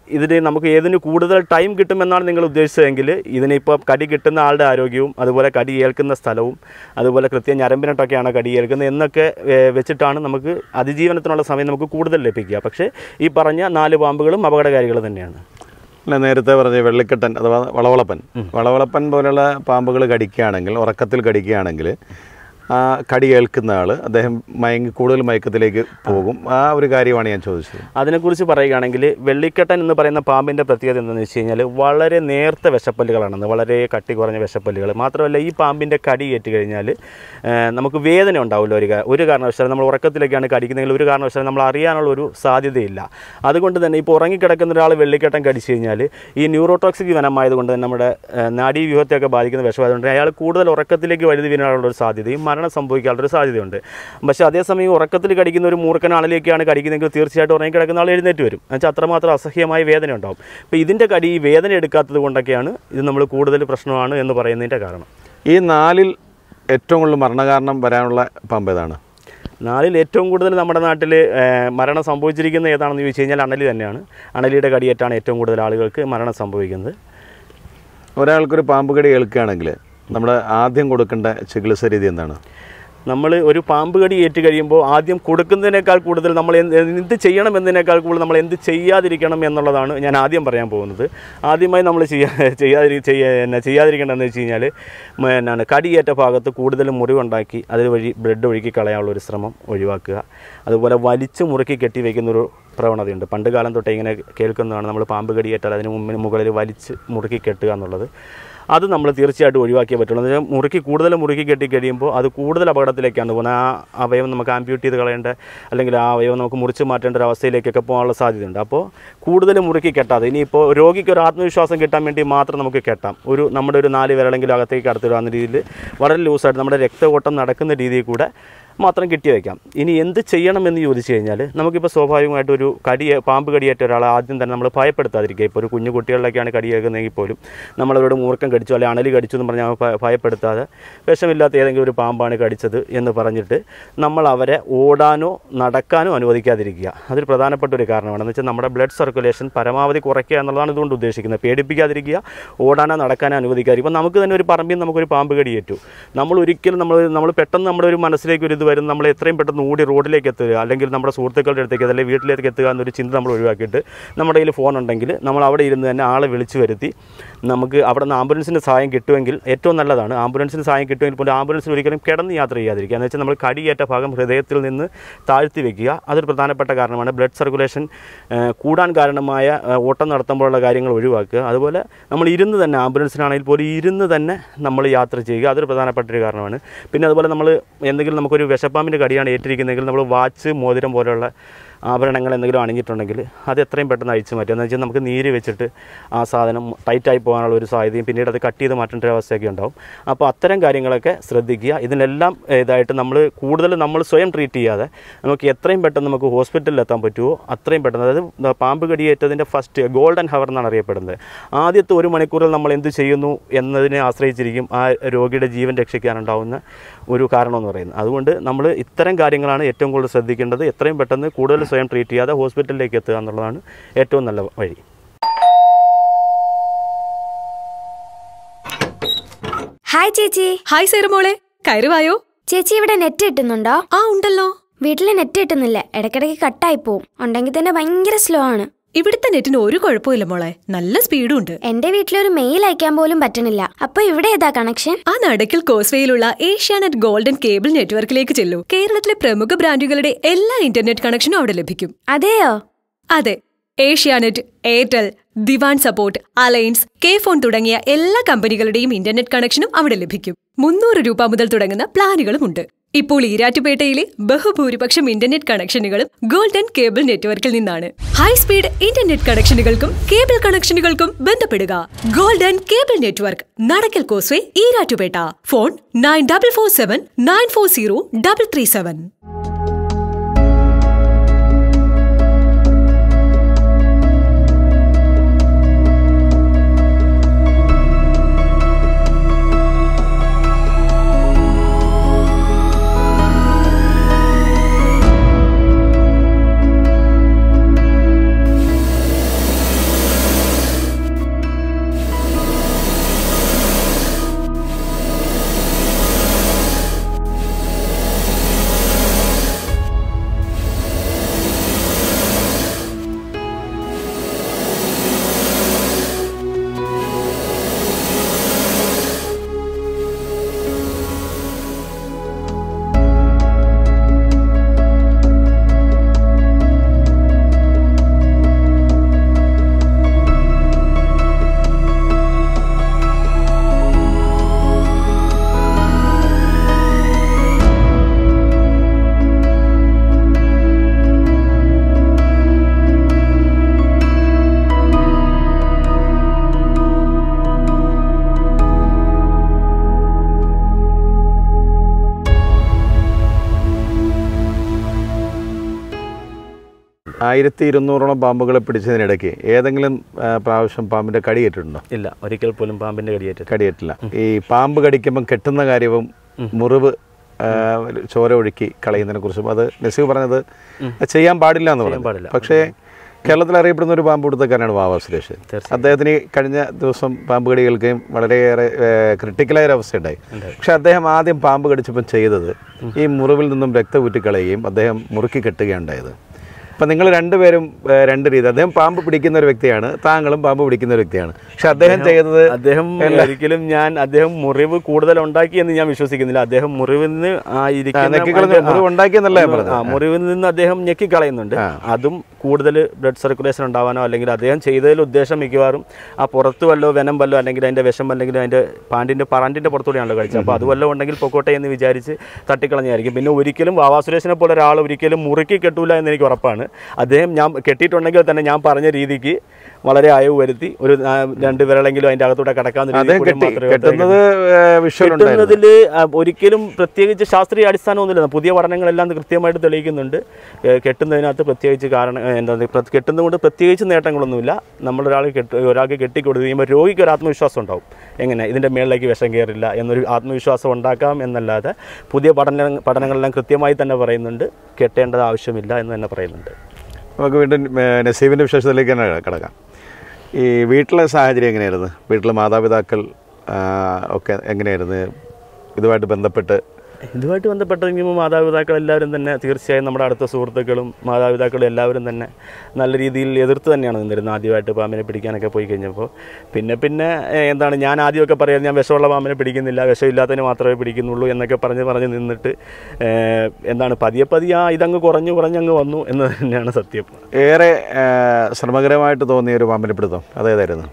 ഇതിന് നമുക്ക് ഏതിന് കൂടുതൽ ടൈം കിട്ടുമെന്നാണ് നിങ്ങൾ ഉദ്ദേശിച്ചതെങ്കിൽ ഇതിനിപ്പോൾ കടി കിട്ടുന്ന ആളുടെ ആരോഗ്യവും അതുപോലെ കടി ഏൽക്കുന്ന സ്ഥലവും അതുപോലെ കൃത്യം ഞരമ്പിനട്ടൊക്കെയാണ് കടി ഏൽക്കുന്നത് എന്നൊക്കെ ഏ, വെച്ചിട്ടാണ് നമുക്ക് അതിജീവനത്തിനുള്ള സമയം നമുക്ക് കൂടുതൽ ലഭിക്കുക പക്ഷേ ഈ പറഞ്ഞ നാല് പാമ്പുകളും അപകടകാരികൾ തന്നെയാണ് അല്ല നേരത്തെ പറഞ്ഞ വെള്ളിക്കെട്ടൻ അഥവാ വളവളപ്പൻ വളവളപ്പൻ പോലുള്ള പാമ്പുകൾ കടിക്കുകയാണെങ്കിൽ ഉറക്കത്തിൽ കടിക്കുകയാണെങ്കിൽ ആ കടി ഏൽക്കുന്ന ആൾ അദ്ദേഹം മയങ്ങി കൂടുതൽ മയക്കത്തിലേക്ക് പോകും ആ ഒരു കാര്യമാണ് ഞാൻ ചോദിച്ചത് അതിനെക്കുറിച്ച് പറയുകയാണെങ്കിൽ വെള്ളിക്കെട്ടൻ എന്ന് പറയുന്ന പാമ്പിൻ്റെ പ്രത്യേകത എന്താണെന്ന് വെച്ച് കഴിഞ്ഞാൽ വളരെ നേർത്ത വിഷപ്പല്ലുകളാണെന്ന് വളരെ കട്ടി കുറഞ്ഞ വിഷപ്പല്ലുകൾ മാത്രമല്ല ഈ പാമ്പിൻ്റെ കടി ഏറ്റ് കഴിഞ്ഞാൽ ഏഹ്, നമുക്ക് വേദന ഉണ്ടാവില്ല ഒരു കാ- ഒരു കാരണവശാലും നമ്മൾ ഉറക്കത്തിലേക്കാണ് കടിക്കുന്നതെങ്കിൽ ഒരു കാരണവശാലും നമ്മൾ അറിയാനുള്ള ഒരു സാധ്യതയില്ല അതുകൊണ്ട് തന്നെ ഇപ്പോൾ ഉറങ്ങിക്കിടക്കുന്ന ഒരാൾ വെള്ളിക്കെട്ടൻ കടിച്ചു കഴിഞ്ഞാൽ ഈ ന്യൂറോടോക്സിക് വനമായതുകൊണ്ട് തന്നെ നമ്മുടെ ഏഹ്, നാഡീവ്യൂഹത്തെയൊക്കെ ബാധിക്കുന്ന വിഷമായതുകൊണ്ട് അയാൾ കൂടുതൽ ഉറക്കത്തിലേക്ക് വഴുതി വീഴാനുള്ള ഒരു സാധ്യതയും മരണം സംഭവിക്കാനുള്ള ഒരു സാധ്യതയുണ്ട് പക്ഷേ അതേസമയം ഉറക്കത്തിൽ കടിക്കുന്ന ഒരു മൂർഖനാളിലേക്കാണ് കടിക്കുന്നതെങ്കിൽ തീർച്ചയായിട്ടും ഉറങ്ങി കിടക്കുന്ന ആൾ എഴുന്നേറ്റ് വരും എന്നുവെച്ചാൽ അത്രമാത്രം അസഹ്യമായ വേദന ഉണ്ടാവും അപ്പോൾ ഇതിൻ്റെ കടി ഈ വേദന എടുക്കാത്തത് കൊണ്ടൊക്കെയാണ് ഇത് നമ്മൾ കൂടുതൽ പ്രശ്നമാണ് എന്ന് പറയുന്നതിൻ്റെ കാരണം ഈ നാലിൽ ഏറ്റവും കൂടുതൽ മരണകാരണം വരാനുള്ള പാമ്പ് ഏതാണ് നാലിൽ ഏറ്റവും കൂടുതൽ നമ്മുടെ നാട്ടിൽ മരണം സംഭവിച്ചിരിക്കുന്നത് ഏതാണെന്ന് ചോദിച്ചു കഴിഞ്ഞാൽ അണലി തന്നെയാണ് അണലിയുടെ കടിയേറ്റാണ് ഏറ്റവും കൂടുതൽ ആളുകൾക്ക് മരണം സംഭവിക്കുന്നത് ഒരാൾക്കൊരു പാമ്പ് കടി ഏൽക്കുകയാണെങ്കിൽ നമ്മൾ ആദ്യം കൊടുക്കേണ്ട ചികിത്സ രീതി എന്താണ് നമ്മൾ ഒരു പാമ്പ് കടി ഏറ്റ് കഴിയുമ്പോൾ ആദ്യം കൊടുക്കുന്നതിനേക്കാൾ കൂടുതൽ നമ്മൾ എന്ത് എന്ത് ചെയ്യണം എന്നതിനേക്കാൾ കൂടുതൽ നമ്മൾ എന്ത് ചെയ്യാതിരിക്കണം എന്നുള്ളതാണ് ഞാൻ ആദ്യം പറയാൻ പോകുന്നത് ആദ്യമായി നമ്മൾ ചെയ്യാ ചെയ്യാതിരി ചെയ്യാ എന്നാ ചെയ്യാതിരിക്കേണ്ടതെന്ന് വെച്ച് കഴിഞ്ഞാൽ എന്നാണ് കടിയേറ്റ ഭാഗത്ത് കൂടുതൽ മുറിവുണ്ടാക്കി അതുവഴി ബ്ലഡ് ഒഴുക്കി കളയാനുള്ള ഒരു ശ്രമം ഒഴിവാക്കുക അതുപോലെ വലിച്ചു മുറുക്കി കെട്ടി വയ്ക്കുന്നൊരു പ്രവണതയുണ്ട് പണ്ട് കാലം തൊട്ടേ ഇങ്ങനെ കേൾക്കുന്നതാണ് നമ്മൾ പാമ്പ് കടിയേറ്റാൽ അതിന് മുമ്പിന് മുകളിൽ വലിച്ച് മുറുക്കി കെട്ടുക എന്നുള്ളത് അത് നമ്മൾ തീർച്ചയായിട്ടും ഒഴിവാക്കിയേ പറ്റുള്ളൂ എന്ന് വെച്ചാൽ മുറുക്കി കൂടുതൽ മുറുക്കി കെട്ടി കഴിയുമ്പോൾ അത് കൂടുതൽ അപകടത്തിലേക്കാണ് പോകുന്നത് ആ അവയവം നമുക്ക് ആംപ്യൂട്ട് ചെയ്ത് കളയേണ്ട അല്ലെങ്കിൽ ആ അവയവം നമുക്ക് മുറിച്ച് മാറ്റേണ്ട ഒരു അവസ്ഥയിലേക്കൊക്കെ പോകാനുള്ള സാധ്യതയുണ്ട് അപ്പോൾ കൂടുതൽ മുറുക്കി കെട്ടാതെ ഇനിയിപ്പോൾ രോഗിക്ക് ഒരു ആത്മവിശ്വാസം കിട്ടാൻ വേണ്ടി മാത്രം നമുക്ക് കെട്ടാം ഒരു നമ്മുടെ ഒരു നാല് വിരലെങ്കിലും അകത്തേക്ക് കടത്തിടാവുന്ന രീതിയിൽ വളരെ ലൂസായിട്ട് നമ്മുടെ രക്തഓട്ടം നടക്കുന്ന രീതിയിൽ കൂടെ മാത്രം കെട്ടി വയ്ക്കാം ഇനി എന്ത് ചെയ്യണമെന്ന് ചോദിച്ചു കഴിഞ്ഞാൽ നമുക്കിപ്പോൾ സ്വാഭാവികമായിട്ട് ഒരു കടി പാമ്പ് കടിയേറ്റ ഒരാളെ ആദ്യം തന്നെ നമ്മൾ ഭയപ്പെടുത്താതിരിക്കുക ഇപ്പോൾ ഒരു കുഞ്ഞു കുട്ടികളിലൊക്കെയാണ് കടിയേക്കുന്നതെങ്കിൽ പോലും നമ്മളവരോട് മൂർക്കം കടിച്ചു അല്ലെങ്കിൽ അണലി കടിച്ചു എന്ന് പറഞ്ഞാൽ ഭ- ഭയപ്പെടുത്താതെ വിഷമില്ലാത്ത ഏതെങ്കിലും ഒരു പാമ്പാണ് കടിച്ചത് എന്ന് പറഞ്ഞിട്ട് നമ്മൾ അവരെ ഓടാനോ നടക്കാനോ അനുവദിക്കാതിരിക്കുക അതൊരു പ്രധാനപ്പെട്ട ഒരു കാരണമാണ് എന്ന് വെച്ചാൽ നമ്മുടെ ബ്ലഡ് സർക്കുലേഷൻ പരമാവധി കുറയ്ക്കുക എന്നുള്ളതാണ് ഇതുകൊണ്ട് ഉദ്ദേശിക്കുന്നത് പേടിപ്പിക്കാതിരിക്കുക ഓടാനോ നടക്കാനോ അനുവദിക്കാതിരിക്കുക ഇപ്പോൾ നമുക്ക് തന്നെ ഒരു പറമ്പിൽ നമുക്കൊരു പാമ്പ് കടിയേറ്റു നമ്മൾ ഒരിക്കലും നമ്മൾ നമ്മൾ പെട്ടെന്ന് നമ്മുടെ ഒരു മനസ്സിലേക്ക് ഒരു ഇത് വരും നമ്മൾ എത്രയും പെട്ടെന്ന് ഓടി റോഡിലേക്ക് എത്തുക അല്ലെങ്കിൽ നമ്മുടെ സുഹൃത്തുക്കളുടെ അടുത്തേക്ക് അല്ലെങ്കിൽ വീട്ടിലേക്ക് എത്തുക എന്നൊരു ചിന്ത നമ്മൾ ഒഴിവാക്കിയിട്ട് നമ്മുടെ കയ്യിൽ ഫോൺ ഉണ്ടെങ്കിൽ നമ്മൾ അവിടെ ഇരുന്ന് തന്നെ ആളെ വിളിച്ചു വരുത്തി നമുക്ക് അവിടെ നിന്ന് ആംബുലൻസിൻ്റെ സഹായം കിട്ടുമെങ്കിൽ ഏറ്റവും നല്ലതാണ് ആംബുലൻസിന് സഹായം കിട്ടുമെങ്കിൽ പോലും ആംബുലൻസിന് ഒരിക്കലും കിടന്ന് യാത്ര ചെയ്യാതിരിക്കുക എന്ന് വെച്ചാൽ നമ്മൾ കടിയേറ്റ ഭാഗം ഹൃദയത്തിൽ നിന്ന് താഴ്ത്തി വെക്കുക അതൊരു പ്രധാനപ്പെട്ട കാരണമാണ് ബ്ലഡ് സർക്കുലേഷൻ കൂടാൻ കാരണമായ ഏഹ്, ഓട്ടം നടത്തുമ്പോഴുള്ള കാര്യങ്ങൾ ഒഴിവാക്കുക അതുപോലെ നമ്മൾ ഇരുന്ന് തന്നെ ആംബുലൻസിനാണെങ്കിൽ പോലും ഇരുന്ന് തന്നെ നമ്മൾ യാത്ര ചെയ്യുക അതൊരു പ്രധാനപ്പെട്ട ഒരു കാരണമാണ് പിന്നെ അതുപോലെ നമ്മൾ എന്തെങ്കിലും നമുക്കൊരു വിഷപ്പാമ്പിൻ്റെ കടിയാണ് ഏറ്റിരിക്കുന്നതെങ്കിൽ നമ്മൾ വാച്ച് മോതിരം പോലെയുള്ള ആഭരണങ്ങൾ എന്തെങ്കിലും അണിഞ്ഞിട്ടുണ്ടെങ്കിൽ അത് എത്രയും പെട്ടെന്ന് അഴിച്ചു മാറ്റുക എന്ന് വെച്ചാൽ നമുക്ക് നീര് വെച്ചിട്ട് ആ സാധനം ടൈറ്റായി പോകാനുള്ള ഒരു സാധ്യതയും പിന്നീട് അത് കട്ട് ചെയ്ത് മാറ്റേണ്ട ഒരു അവസ്ഥയൊക്കെ ഉണ്ടാവും അപ്പോൾ അത്തരം കാര്യങ്ങളൊക്കെ ശ്രദ്ധിക്കുക ഇതിനെല്ലാം ഇതായിട്ട് നമ്മൾ കൂടുതൽ നമ്മൾ സ്വയം ട്രീറ്റ് ചെയ്യാതെ നമുക്ക് എത്രയും പെട്ടെന്ന് നമുക്ക് ഹോസ്പിറ്റലിൽ എത്താൻ പറ്റുമോ അത്രയും പെട്ടെന്ന് അതായത് പാമ്പ് കടിയേറ്റതിൻ്റെ ഫസ്റ്റ് ഗോൾഡൻ ഹവർ എന്നാണ് അറിയപ്പെടുന്നത് ആദ്യത്തെ ഒരു മണിക്കൂറിൽ നമ്മൾ എന്ത് ചെയ്യുന്നു എന്നതിനെ ആശ്രയിച്ചിരിക്കും ആ രോഗിയുടെ ജീവൻ രക്ഷിക്കാനുണ്ടാവുന്ന ഒരു കാരണം എന്ന് പറയുന്നത് അതുകൊണ്ട് നമ്മൾ ഇത്തരം കാര്യങ്ങളാണ് ഏറ്റവും കൂടുതൽ ശ്രദ്ധിക്കേണ്ടത് എത്രയും പെട്ടെന്ന് കൂടുതൽ സ്വയം ട്രീറ്റ് ചെയ്യാതെ ഹോസ്പിറ്റലിലേക്ക് എത്തുക എന്നുള്ളതാണ് ഏറ്റവും നല്ല വഴി ഹായ് ചേച്ചി ഹായ് സേറുമോളെ കയറുവായോ ചേച്ചി ഇവിടെ നെറ്റ് കിട്ടുന്നുണ്ടോ ആ ഉണ്ടല്ലോ വീട്ടിൽ നെറ്റ് കിട്ടുന്നില്ല ഇടയ്ക്കിടയ്ക്ക് കട്ടായി പോവും ഉണ്ടെങ്കിൽ തന്നെ ഭയങ്കര സ്ലോ ആണ് ഇവിടുത്തെ നെറ്റിന് ഒരു കുഴപ്പമില്ല മോളെ നല്ല സ്പീഡും ഉണ്ട് എന്റെ വീട്ടിലൊരു മെയിൽ അയക്കാൻ പോലും പറ്റണില്ല അപ്പൊ ഇവിടെ ഏതാ കണക്ഷൻ ആ നടക്കിൽ കോസ്വേയിലുള്ള ഏഷ്യാനെറ്റ് ഗോൾഡൻ കേബിൾ നെറ്റ്വർക്കിലേക്ക് ചെല്ലൂ കേരളത്തിലെ പ്രമുഖ ബ്രാൻഡുകളുടെ എല്ലാ ഇന്റർനെറ്റ് കണക്ഷനും അവിടെ ലഭിക്കും അതെയോ അതെ ഏഷ്യാനെറ്റ് എയർടെൽ ദിവാൻ സപ്പോർട്ട് അലയൻസ് കെ ഫോൺ തുടങ്ങിയ എല്ലാ കമ്പനികളുടെയും ഇന്റർനെറ്റ് കണക്ഷനും അവിടെ ലഭിക്കും മുന്നൂറ് രൂപ മുതൽ തുടങ്ങുന്ന പ്ലാനുകളുമുണ്ട് ഇപ്പോൾ ഈരാറ്റുപേട്ടയിലെ ബഹുഭൂരിപക്ഷം ഇന്റർനെറ്റ് കണക്ഷനുകളും ഗോൾഡൻ കേബിൾ നെറ്റ്വർക്കിൽ നിന്നാണ് ഹൈ സ്പീഡ് ഇന്റർനെറ്റ് കണക്ഷനുകൾക്കും കേബിൾ കണക്ഷനുകൾക്കും ബന്ധപ്പെടുക golden cable network Nadakkal causeway Erattupetta phone nine double four seven nine four zero double three seven ആയിരത്തി ഇരുന്നൂറോളം പാമ്പുകളെ പിടിച്ചതിനിടയ്ക്ക് ഏതെങ്കിലും ആ, പ്രാവശ്യം പാമ്പിൻ്റെ കടിയേറ്റിട്ടുണ്ടോ ഇല്ല ഒരിക്കൽ പോലും പാമ്പിൻ്റെ കടിയേറ്റിട്ട് കടിയേറ്റില്ല ഈ പാമ്പ് കടിക്കുമ്പം കെട്ടുന്ന കാര്യവും മുറിവ് ആ, ചോര ഒഴുക്കി കളയുന്നതിനെ കുറിച്ചും അത് നസീബ് പറഞ്ഞത് ചെയ്യാൻ പാടില്ല എന്ന് പറഞ്ഞു പാടില്ല. പക്ഷേ കേരളത്തിൽ അറിയപ്പെടുന്ന ഒരു പാമ്പ് കൊടുത്തക്കാരാണ് വാവ സുരേഷ് അദ്ദേഹത്തിന് ഈ കഴിഞ്ഞ ദിവസം പാമ്പ് കടി കേൾക്കുകയും വളരെയേറെ ക്രിട്ടിക്കലായ ഒരു അവസ്ഥയുണ്ടായി പക്ഷെ അദ്ദേഹം ആദ്യം പാമ്പ് കടിച്ചപ്പോൾ ചെയ്തത് ഈ മുറിവിൽ നിന്നും രക്തം ഊറ്റിക്കളയുകയും അദ്ദേഹം മുറുക്കി കെട്ടുകയാണ് ഉണ്ടായത് അപ്പം നിങ്ങൾ രണ്ടുപേരും ഏ, രണ്ട് രീതി അദ്ദേഹം പാമ്പ് പിടിക്കുന്ന ഒരു വ്യക്തിയാണ് താങ്കളും പാമ്പ് പിടിക്കുന്ന ഒരു വ്യക്തിയാണ് പക്ഷെ അദ്ദേഹം ചെയ്തത് അദ്ദേഹം ഒരിക്കലും ഞാൻ അദ്ദേഹം മുറിവ് കൂടുതൽ ഉണ്ടാക്കി എന്ന് ഞാൻ വിശ്വസിക്കുന്നില്ല അദ്ദേഹം മുറിവിൽ നിന്ന് ആ ഇരിക്കുന്ന നെക്കിക്കളഞ്ഞു. അതിന്റെ- ആ, മുറിവ് ഉണ്ടാക്കിയെന്നല്ല ഞാൻ പറഞ്ഞത്. ആ, മുറിവിൽ നിന്ന് അദ്ദേഹം ഞെക്കിക്കളയുന്നുണ്ട് അതും കൂടുതൽ ബ്ലഡ് സർക്കുലേഷൻ ഉണ്ടാവാനോ അല്ലെങ്കിൽ അദ്ദേഹം ചെയ്തതിൽ ഉദ്ദേശം മിക്കവാറും ആ പുറത്ത് വല്ലോ വെനം വല്ലോ അല്ലെങ്കിൽ അതിന്റെ വിഷം അല്ലെങ്കിൽ അതിന്റെ പാണ്ടിന്റെ പറണ്ടിന്റെ പുറത്തൂടെയാണല്ലോ കഴിച്ചത് അപ്പോൾ അത് വല്ലതും ഉണ്ടെങ്കിൽ പൊക്കോട്ടെ എന്ന് വിചാരിച്ച് തട്ടിക്കളഞ്ഞായിരിക്കും പിന്നെ ഒരിക്കലും വാവാ സുരേഷിനെ പോലെ ഒരാൾ ഒരിക്കലും മുറുക്കി കെട്ടൂല എന്ന് എനിക്ക് ഉറപ്പാണ് അദ്ദേഹം ഞാൻ കെട്ടിയിട്ടുണ്ടെങ്കിൽ തന്നെ ഞാൻ പറഞ്ഞ രീതിക്ക് വളരെ അയവ് വരുത്തി ഒരു ആ, രണ്ട് വിരളെങ്കിലും അതിന്റെ അകത്തൂടെ കടക്കാൻ അദ്ദേഹം കെട്ടി കെട്ടുന്നത് വിഷ്വൽ ഉണ്ടായിരുന്നു കിട്ടുന്നതിൽ ഒരിക്കലും പ്രത്യേകിച്ച് ശാസ്ത്രീയ അടിസ്ഥാനമൊന്നുമില്ല പുതിയ പഠനങ്ങളെല്ലാം അത് കൃത്യമായിട്ട് തെളിയിക്കുന്നുണ്ട് ഏഹ് കെട്ടുന്നതിനകത്ത് പ്രത്യേകിച്ച് കാരണം ഏഹ് എന്താ പ്ര- കെട്ടുന്നതുകൊണ്ട് പ്രത്യേകിച്ച് നേട്ടങ്ങളൊന്നുമില്ല നമ്മളൊരാൾ കെട്ട് ഒരാൾക്ക് കെട്ടിക്കൊടുത്ത് കഴിയുമ്പോൾ രോഗിക്ക് ഒരു ആത്മവിശ്വാസം ഉണ്ടാവും എങ്ങനെ ഇതിൻ്റെ മേളിലേക്ക് വിഷം കയറില്ല എന്നൊരു ആത്മവിശ്വാസം ഉണ്ടാക്കാം എന്നല്ലാതെ പുതിയ പഠന പഠനങ്ങളെല്ലാം കൃത്യമായി തന്നെ പറയുന്നുണ്ട് കെട്ടേണ്ടത് ആവശ്യമില്ല എന്ന് തന്നെ പറയുന്നുണ്ട് നമുക്ക് വീണ്ടും ഏ, നസീബിൻ്റെ വിശേഷത്തിലേക്ക് തന്നെ കിടക്കാം ഈ വീട്ടിലെ സാഹചര്യം എങ്ങനെയായിരുന്നു വീട്ടിലെ മാതാപിതാക്കൾ ആ, ഒക്കെ എങ്ങനെയായിരുന്നു ഇതുമായിട്ട് ബന്ധപ്പെട്ട് ഇതുമായിട്ട് ബന്ധപ്പെട്ടെങ്കിൽ മാതാപിതാക്കൾ എല്ലാവരും തന്നെ തീർച്ചയായും നമ്മുടെ അടുത്ത സുഹൃത്തുക്കളും മാതാപിതാക്കളും എല്ലാവരും തന്നെ നല്ല രീതിയിൽ എതിർത്ത് തന്നെയാണ് നിന്നിരുന്നത് ആദ്യമായിട്ട് പാമ്പിനെ പിടിക്കാനൊക്കെ പോയി കഴിഞ്ഞപ്പോൾ പിന്നെ പിന്നെ ഏഹ്, എന്താണ് ഞാൻ ആദ്യമൊക്കെ പറയാം ഞാൻ വിഷമുള്ള പാമ്പിനെ പിടിക്കുന്നില്ല വിഷമില്ലാത്തതിന് മാത്രമേ പിടിക്കുന്നുള്ളൂ എന്നൊക്കെ പറഞ്ഞ് പറഞ്ഞ് നിന്നിട്ട് ഏഹ്, എന്താണ് പതിയെ പതിയെ ആ ഇതങ്ങ് കുറഞ്ഞു കുറഞ്ഞങ്ങ് വന്നു എന്ന് തന്നെയാണ് സത്യം ഏറെ ഏ, ശ്രമകരമായിട്ട് തോന്നിയ ഒരു പാമ്പിനെ പിടുത്തം അതേതായിരുന്നു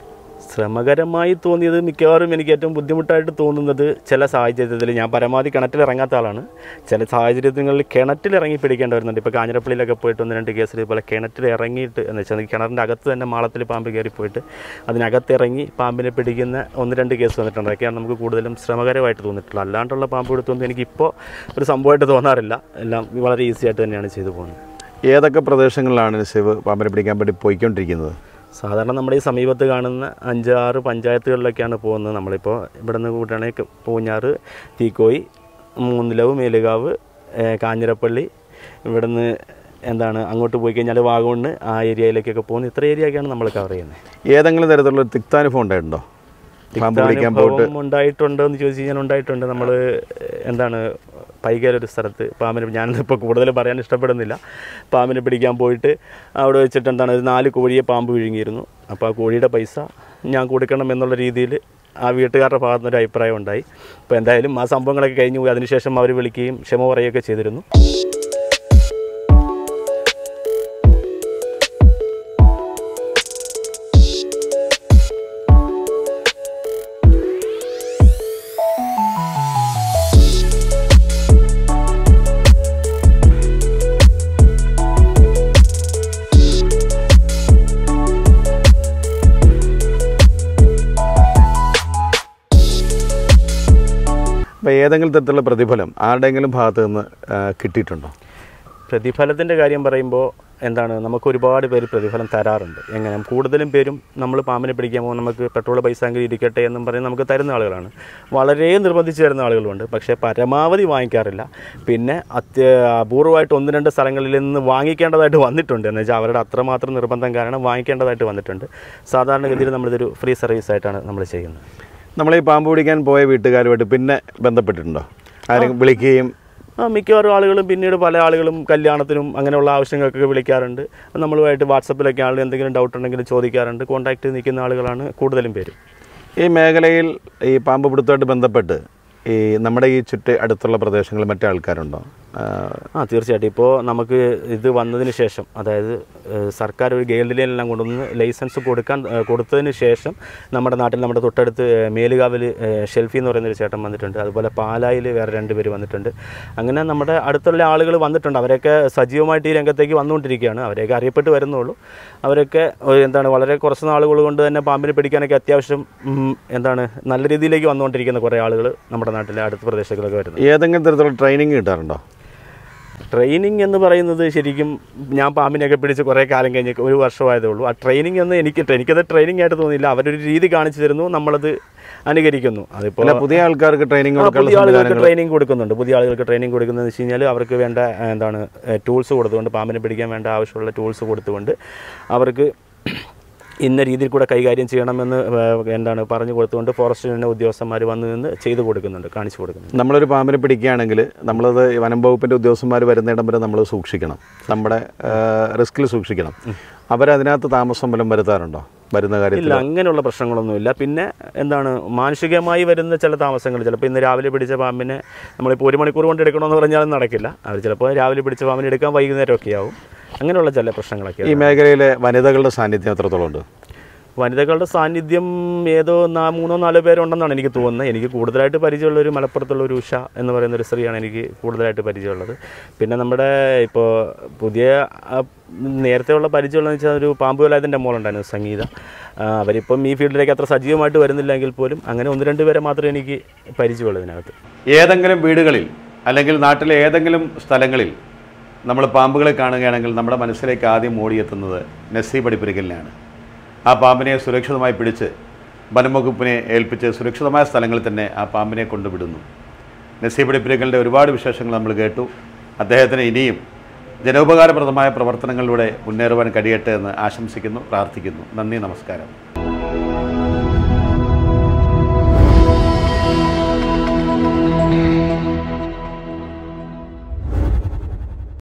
ശ്രമകരമായി തോന്നിയത് മിക്കവാറും എനിക്ക് ഏറ്റവും ബുദ്ധിമുട്ടായിട്ട് തോന്നുന്നത് ചില സാഹചര്യത്തിൽ ഞാൻ പരമാവധി കിണറ്റിൽ ഇറങ്ങാത്ത ആളാണ് ചില സാഹചര്യങ്ങളിൽ കിണറ്റിൽ ഇറങ്ങി പിടിക്കേണ്ടി വരുന്നുണ്ട് ഇപ്പോൾ കാഞ്ഞിരപ്പള്ളിയിലൊക്കെ പോയിട്ട് ഒന്ന് രണ്ട് കേസിൽ ഇതുപോലെ കിണറ്റിൽ ഇറങ്ങിയിട്ട് എന്ന് വെച്ചാൽ കിണറിൻ്റെ അകത്ത് തന്നെ മാളത്തിൽ പാമ്പ് കയറി പോയിട്ട് അതിനകത്ത് ഇറങ്ങി പാമ്പിനെ പിടിക്കുന്ന ഒന്ന് രണ്ട് കേസ് വന്നിട്ടുണ്ട് അതൊക്കെയാണ് നമുക്ക് കൂടുതലും ശ്രമകരമായിട്ട് തോന്നിയിട്ടുള്ളത് അല്ലാണ്ടുള്ള പാമ്പ് പിടുത്തമൊന്നും എനിക്കിപ്പോൾ ഒരു സംഭവമായിട്ട് തോന്നാറില്ല എല്ലാം വളരെ ഈസി ആയിട്ട് തന്നെയാണ് ചെയ്തു പോകുന്നത് ഏതൊക്കെ പ്രദേശങ്ങളിലാണ് നസീബ് പാമ്പിനെ പിടിക്കാൻ വേണ്ടി പോയിക്കൊണ്ടിരിക്കുന്നത് സാധാരണ നമ്മുടെ ഈ സമീപത്ത് കാണുന്ന അഞ്ചാറ് പഞ്ചായത്തുകളിലൊക്കെയാണ് പോകുന്നത് നമ്മളിപ്പോൾ ഇവിടെ നിന്ന് കൂട്ടുകയാണെങ്കിൽ പൂഞ്ഞാറ് തീക്കോയി മൂന്നിലവ് മേലുകാവ് ഏഹ് കാഞ്ഞിരപ്പള്ളി ഇവിടെ നിന്ന് എന്താണ് അങ്ങോട്ട് പോയി കഴിഞ്ഞാൽ വാഗമണ്ണ് ആ ഏരിയയിലേക്കൊക്കെ പോകുന്നത് ഇത്ര ഏരിയയൊക്കെയാണ് നമ്മൾ കവർ ചെയ്യുന്നത് ഏതെങ്കിലും തരത്തിലുള്ള ഒരു തിക്താനുഭവം ഉണ്ടായിട്ടുണ്ടോ പാമ്പ് പിടിക്കാൻ പോയിട്ട് അനുഭവം ഉണ്ടായിട്ടുണ്ടോ എന്ന് ചോദിച്ചു കഴിഞ്ഞാൽ ഉണ്ടായിട്ടുണ്ട് നമ്മൾ എന്താണ് പൈകര ഒരു സ്ഥലത്ത് പാമ്പിനെ ഞാനിപ്പോൾ കൂടുതൽ പറയാൻ ഇഷ്ടപ്പെടുന്നില്ല പാമ്പിനെ പിടിക്കാൻ പോയിട്ട് അവിടെ വെച്ചിട്ട് എന്താണ് ഒരു നാല് കോഴിയെ പാമ്പ് വിഴുങ്ങിയിരുന്നു അപ്പോൾ ആ കോഴിയുടെ പൈസ ഞാൻ കൊടുക്കണം എന്നുള്ള രീതിയിൽ ആ വീട്ടുകാരുടെ ഭാഗത്തുനിന്ന് ഒരു അഭിപ്രായം ഉണ്ടായി അപ്പോൾ എന്തായാലും ആ സംഭവങ്ങളൊക്കെ കഴിഞ്ഞു പോയി അതിനുശേഷം അവർ വിളിക്കുകയും ക്ഷമ പറയുകയൊക്കെ ചെയ്തിരുന്നു അപ്പോൾ ഏതെങ്കിലും തരത്തിലുള്ള പ്രതിഫലം ആരുടെയെങ്കിലും ഭാഗത്ത് നിന്ന് ആ, കിട്ടിയിട്ടുണ്ടോ പ്രതിഫലത്തിൻ്റെ കാര്യം പറയുമ്പോൾ എന്താണ് നമുക്ക് ഒരുപാട് പേര് പ്രതിഫലം തരാറുണ്ട് എങ്ങനെ കൂടുതലും പേരും നമ്മൾ പാമ്പിനെ പിടിക്കാൻ പോകുമ്പോൾ നമുക്ക് പെട്രോൾ പൈസ എങ്കിലും ഇരിക്കട്ടെ എന്നും പറഞ്ഞ് നമുക്ക് തരുന്ന ആളുകളാണ് വളരെ നിർബന്ധിച്ച് തരുന്ന ആളുകളുണ്ട് പക്ഷേ പരമാവധി വാങ്ങിക്കാറില്ല പിന്നെ അത്യ അപൂർവമായിട്ട് ഒന്ന് രണ്ട് സ്ഥലങ്ങളിൽ നിന്ന് വാങ്ങിക്കേണ്ടതായിട്ട് വന്നിട്ടുണ്ട് എന്ന് വെച്ചാൽ അവരുടെ അത്രമാത്രം നിർബന്ധം കാരണം വാങ്ങിക്കേണ്ടതായിട്ട് വന്നിട്ടുണ്ട് സാധാരണഗതിയിൽ നമ്മളിതൊരു ഫ്രീ സർവീസ് ആയിട്ടാണ് നമ്മൾ ചെയ്യുന്നത് നമ്മൾ ഈ പാമ്പ് പിടിക്കാൻ പോയ വീട്ടുകാരുമായിട്ട് പിന്നെ ബന്ധപ്പെട്ടിട്ടുണ്ടോ ആരെങ്കിലും വിളിക്കുകയും ആ മിക്കവാറും ആളുകളും പിന്നീട് പല ആളുകളും കല്യാണത്തിനും അങ്ങനെയുള്ള ആവശ്യങ്ങൾക്കൊക്കെ വിളിക്കാറുണ്ട് നമ്മളുമായിട്ട് വാട്സപ്പിലൊക്കെ ആളുകൾ എന്തെങ്കിലും ഡൗട്ട് ഉണ്ടെങ്കിൽ ചോദിക്കാറുണ്ട് കോൺടാക്റ്റ് നിൽക്കുന്ന ആളുകളാണ് കൂടുതലും പേരും ഈ മേഖലയിൽ ഈ പാമ്പ് പിടുത്തമായിട്ട് ബന്ധപ്പെട്ട് ഈ നമ്മുടെ ഈ ചുറ്റ് അടുത്തുള്ള പ്രദേശങ്ങളിൽ മറ്റേ ആൾക്കാരുണ്ടോ ആ, ആ തീർച്ചയായിട്ടും ഇപ്പോൾ നമുക്ക് ഇത് വന്നതിന് ശേഷം അതായത് ഏഹ്, സർക്കാർ ഒരു ഗൈഡ്ലൈനെല്ലാം കൊണ്ടുവന്ന് ലൈസൻസ് കൊടുക്കാൻ ഏഹ്, കൊടുത്തതിന് ശേഷം നമ്മുടെ നാട്ടിൽ നമ്മുടെ തൊട്ടടുത്ത് ഏഹ്, മേലുകാവിൽ ഏഹ്, ഷെൽഫി എന്ന് പറയുന്നൊരു ചേട്ടൻ വന്നിട്ടുണ്ട് അതുപോലെ പാലായിൽ വേറെ രണ്ട് പേര് വന്നിട്ടുണ്ട് അങ്ങനെ നമ്മുടെ അടുത്തുള്ള ആളുകൾ വന്നിട്ടുണ്ട് അവരൊക്കെ സജീവമായിട്ട് ഈ രംഗത്തേക്ക് വന്നുകൊണ്ടിരിക്കുകയാണ് അവരെയൊക്കെ അറിയപ്പെട്ട് വരുന്നുള്ളൂ അവരൊക്കെ ഏഹ്, എന്താണ് വളരെ കുറച്ച് നാളുകൾ കൊണ്ട് തന്നെ പാമ്പിനെ പിടിക്കാനൊക്കെ അത്യാവശ്യം ഉം, എന്താണ് നല്ല രീതിയിലേക്ക് വന്നുകൊണ്ടിരിക്കുന്ന കുറേ ആളുകൾ നമ്മുടെ നാട്ടിലെ അടുത്ത പ്രദേശങ്ങളിലൊക്കെ വരുന്നത് ഏതെങ്കിലും തരത്തിലുള്ള ട്രെയിനിങ് കിട്ടാറുണ്ടോ ട്രെയിനിങ് എന്ന് പറയുന്നത് ശരിക്കും ഞാൻ പാമ്പിനെയൊക്കെ പിടിച്ച് കുറേ കാലം കഴിഞ്ഞ് ഒരു വർഷമായതേ ഉള്ളൂ ആ ട്രെയിനിങ് എന്ന് എനിക്ക് എനിക്കത് ട്രെയിനിങ് ആയിട്ട് തോന്നിയില്ല അവരൊരു രീതി കാണിച്ചു തരുന്നു നമ്മളത് അനുകരിക്കുന്നു അതിപ്പോൾ അല്ല പുതിയ ആൾക്കാർക്ക് ട്രെയിനിങ് ആ, കൊടുക്കാനുള്ള പുതിയ ആളുകൾക്ക് സംവിധാനങ്ങൾ ട്രെയിനിങ് കൊടുക്കുന്നുണ്ട് പുതിയ ആളുകൾക്ക് ട്രെയിനിങ് കൊടുക്കുന്നതെന്ന് വെച്ച് കഴിഞ്ഞാൽ അവർക്ക് വേണ്ട ഏ, എന്താണ് ടൂൾസ് കൊടുത്തുകൊണ്ട് പാമ്പിനെ പിടിക്കാൻ വേണ്ട ആവശ്യമുള്ള ടൂൾസ് കൊടുത്തുകൊണ്ട് അവർക്ക് ഇന്ന രീതിയിൽ കൂടെ കൈകാര്യം ചെയ്യണമെന്ന് ഏ, എന്താണ് പറഞ്ഞു കൊടുത്തുകൊണ്ട് ഫോറസ്റ്റ് തന്നെ ഉദ്യോഗസ്ഥന്മാർ വന്ന് നിന്ന് ചെയ്തു കൊടുക്കുന്നുണ്ട് കാണിച്ചു കൊടുക്കുന്നുണ്ട് നമ്മളൊരു പാമ്പിനെ പിടിക്കുകയാണെങ്കിൽ നമ്മളത് വനം വകുപ്പിൻ്റെ ഉദ്യോഗസ്ഥന്മാർ വരുന്നിടം വരെ നമ്മൾ സൂക്ഷിക്കണം നമ്മുടെ റിസ്കിൽ സൂക്ഷിക്കണം അവരതിനകത്ത് താമസം വല്ലതും വരുത്താറുണ്ടോ വരുന്ന കാര്യത്തിൽ ഇല്ല അങ്ങനെയുള്ള പ്രശ്നങ്ങളൊന്നുമില്ല പിന്നെ എന്താണ് മാനുഷികമായി വരുന്ന ചില താമസങ്ങൾ ചിലപ്പോൾ ഇന്ന് രാവിലെ പിടിച്ച പാമ്പിനെ നമ്മളിപ്പോൾ ഒരു മണിക്കൂർ കൊണ്ട് എടുക്കണമെന്ന് പറഞ്ഞാലും നടക്കില്ല അവർ ചിലപ്പോൾ രാവിലെ പിടിച്ച പാമ്പിനെ എടുക്കാൻ വൈകുന്നേരമൊക്കെ ആവും അങ്ങനെയുള്ള ചില പ്രശ്നങ്ങളൊക്കെ ഈ മേഖലയിലെ വനിതകളുടെ സാന്നിധ്യം എത്രത്തോളം ഉണ്ട് വനിതകളുടെ സാന്നിധ്യം ഏതോ നാ മൂന്നോ നാലോ പേരുണ്ടെന്നാണ് എനിക്ക് തോന്നുന്നത് എനിക്ക് കൂടുതലായിട്ട് പരിചയമുള്ള ഒരു മലപ്പുറത്തുള്ള ഒരു ഉഷ എന്ന് പറയുന്ന ഒരു സ്ത്രീയാണ് എനിക്ക് കൂടുതലായിട്ട് പരിചയമുള്ളത് പിന്നെ നമ്മുടെ ഇപ്പോൾ പുതിയ ആ, നേരത്തെയുള്ള പരിചയമുള്ളതെന്ന് വെച്ചാൽ ഒരു പാമ്പ് വേലായതിൻ്റെ മോളുണ്ടായിരുന്നു സംഗീത ആ, അവരിപ്പം ഈ ഫീൽഡിലേക്ക് അത്ര സജീവമായിട്ട് വരുന്നില്ലെങ്കിൽ പോലും അങ്ങനെ ഒന്ന് രണ്ട് പേരെ മാത്രമേ എനിക്ക് പരിചയമുള്ളൂ ഇതിനകത്ത് ഏതെങ്കിലും വീടുകളിൽ അല്ലെങ്കിൽ നാട്ടിലെ ഏതെങ്കിലും സ്ഥലങ്ങളിൽ നമ്മൾ പാമ്പുകളെ കാണുകയാണെങ്കിൽ നമ്മുടെ മനസ്സിലേക്ക് ആദ്യം ഓടിയെത്തുന്നത് നസീ പഠിപ്പിരിക്കലിനാണ് ആ പാമ്പിനെ സുരക്ഷിതമായി പിടിച്ച് വനംവകുപ്പിനെ ഏൽപ്പിച്ച് സുരക്ഷിതമായ സ്ഥലങ്ങളിൽ തന്നെ ആ പാമ്പിനെ കൊണ്ടുവിടുന്നു നസീബ് പഠിപ്പിരിക്കലിൻ്റെ ഒരുപാട് വിശേഷങ്ങൾ നമ്മൾ കേട്ടു അദ്ദേഹത്തിന് ഇനിയും ജനോപകാരപ്രദമായ പ്രവർത്തനങ്ങളിലൂടെ മുന്നേറുവാൻ കഴിയട്ടെ എന്ന് ആശംസിക്കുന്നു പ്രാർത്ഥിക്കുന്നു നന്ദി നമസ്കാരം